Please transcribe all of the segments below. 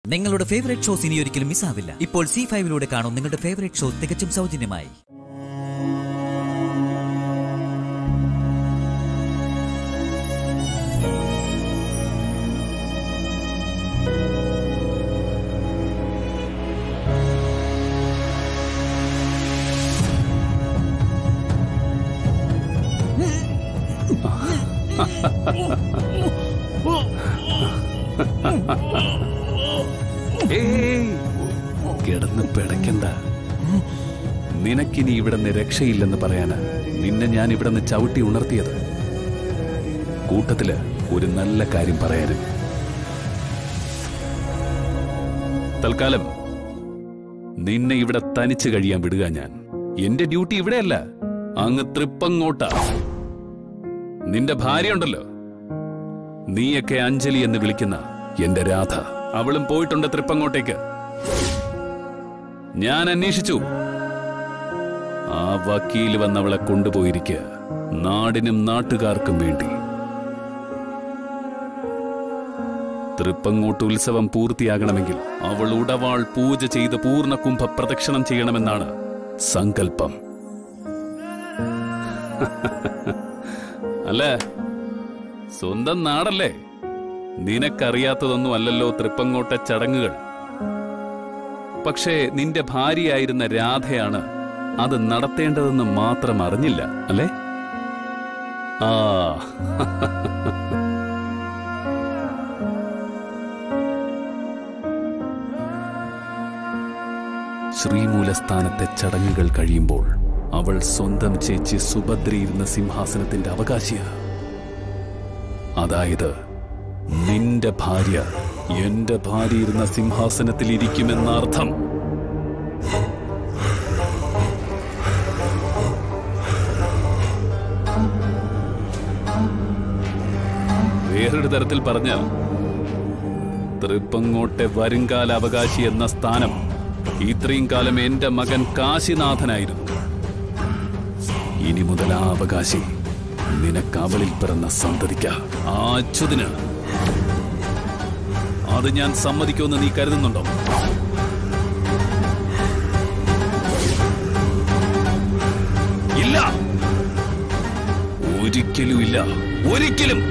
നിങ്ങളുടെ favourite shows ഇനി ഒരിക്കലും മിസ്സാവില്ല ഇപ്പോൾ സി ഫൈവിലൂടെ കാണും നിങ്ങളുടെ ഫേവറേറ്റ് ഷോ തികച്ചും സൗജന്യമായി ഏയ്! കിടന്ന് പിടയ്ക്കണ്ട നിനക്കിനി ഇവിടുന്ന് രക്ഷയില്ലെന്ന് പറയാന് നിന്നെ ഞാൻ ഇവിടുന്ന് ചവിട്ടി ഉണർത്തിയത് കൂട്ടത്തില് ഒരു നല്ല കാര്യം പറയാനും തൽക്കാലം നിന്നെ ഇവിടെ തനിച്ച് കഴിയാൻ വിടുക ഞാൻ എന്റെ ഡ്യൂട്ടി ഇവിടെയല്ല അങ്ങ് തൃപ്പങ്ങോട്ടാ നിന്റെ ഭാര്യയുണ്ടല്ലോ നീയൊക്കെ അഞ്ജലി എന്ന് വിളിക്കുന്ന എന്റെ രാധ അവളും പോയിട്ടുണ്ട് തൃപ്പങ്ങോട്ടേക്ക് ഞാൻ അന്വേഷിച്ചു ആ വക്കീൽ വന്നവളെ കൊണ്ടുപോയിരിക്കുക നാടിനും നാട്ടുകാർക്കും വേണ്ടി തൃപ്പങ്ങോട്ട് ഉത്സവം പൂർത്തിയാകണമെങ്കിൽ അവൾ ഉടവാൾ പൂജ ചെയ്ത് പൂർണ്ണ കുംഭ പ്രദക്ഷിണം ചെയ്യണമെന്നാണ് സങ്കല്പം അല്ല സ്വന്തം നാടല്ലേ നിനക്കറിയാത്തതൊന്നും അല്ലല്ലോ തൃപ്പങ്ങോട്ടെ ചടങ്ങുകൾ പക്ഷേ നിന്റെ ഭാര്യയായിരുന്ന രാധയാണ് അത് നടത്തേണ്ടതെന്ന് മാത്രം അറിഞ്ഞില്ല അല്ലേ ആ ശ്രീമൂലസ്ഥാനത്തെ ചടങ്ങുകൾ കഴിയുമ്പോൾ അവൾ സ്വന്തം ചേച്ചി സുഭദ്രയിരുന്ന സിംഹാസനത്തിന്റെ അവകാശിയ അതായത് നിന്റെ ഭാര്യ എന്റെ ഭാര്യ ഇരുന്ന സിംഹാസനത്തിൽ ഇരിക്കുമെന്ന അർത്ഥം വേറൊരു തരത്തിൽ പറഞ്ഞ തൃപ്പങ്ങോട്ടെ വരുംകാല അവകാശി എന്ന സ്ഥാനം ഇത്രയും കാലം എന്റെ മകൻ കാശിനാഥനായിരുന്നു ഇനി മുതൽ ആ അവകാശി നിനക്ക് അവളിൽ പിറന്ന സന്തതിക്ക ആ അച്യുതിന് അത് ഞാൻ സമ്മതിക്കുമെന്ന് നീ കരുതുന്നുണ്ടോ ഇല്ല ഒരിക്കലും ഇല്ല ഒരിക്കലും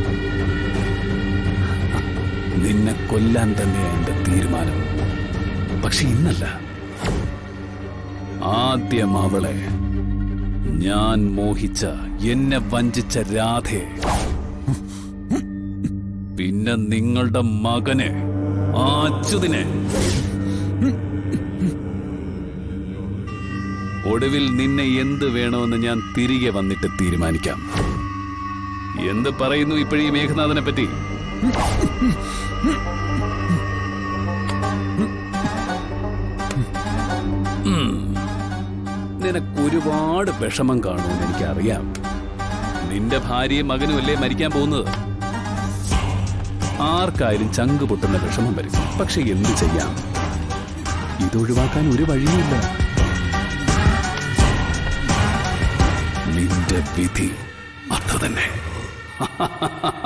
നിന്നെ കൊല്ലാൻ തന്നെയാണ് എന്റെ തീരുമാനം പക്ഷെ ഇന്നല്ല ആദ്യം അവളെ ഞാൻ മോഹിച്ച എന്നെ വഞ്ചിച്ച രാധയെ പിന്നെ നിങ്ങളുടെ മകനെ ആ അച്യുതിനെ ഒടുവിൽ നിന്നെ എന്ത് വേണമെന്ന് ഞാൻ തിരികെ വന്നിട്ട് തീരുമാനിക്കാം എന്ത് പറയുന്നു ഇപ്പോഴീ മേഘനാഥനെ പറ്റി ഉം. നിനക്ക് ഒരുപാട് വിഷമം കാണുമെന്ന് എനിക്കറിയാം നിന്റെ ഭാര്യയും മകനും അല്ലേ മരിക്കാൻ പോകുന്നത് ആർക്കായാലും ചങ്ക് പൊട്ടുന്ന വിഷമം വരും പക്ഷെ എന്ത് ചെയ്യാം ഇതൊഴിവാക്കാൻ ഒരു വഴിയുമില്ല നിന്റെ വിധി അത്ര തന്നെ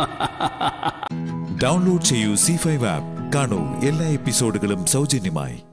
ഡൗൺലോഡ് ചെയ്യൂ സി ഫൈവ് ആപ്പ് കാണൂ എല്ലാ എപ്പിസോഡുകളും സൗജന്യമായി